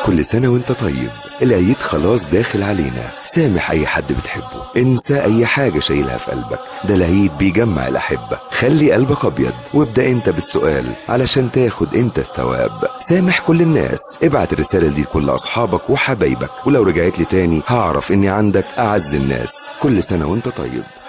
كل سنة وانت طيب العيد خلاص داخل علينا سامح اي حد بتحبه انسى اي حاجة شايلها في قلبك ده العيد بيجمع الاحبة خلي قلبك ابيض وابدأ انت بالسؤال علشان تاخد انت الثواب سامح كل الناس ابعت الرسالة دي لكل اصحابك وحبايبك ولو رجعت لي تاني هعرف اني عندك اعز الناس كل سنة وانت طيب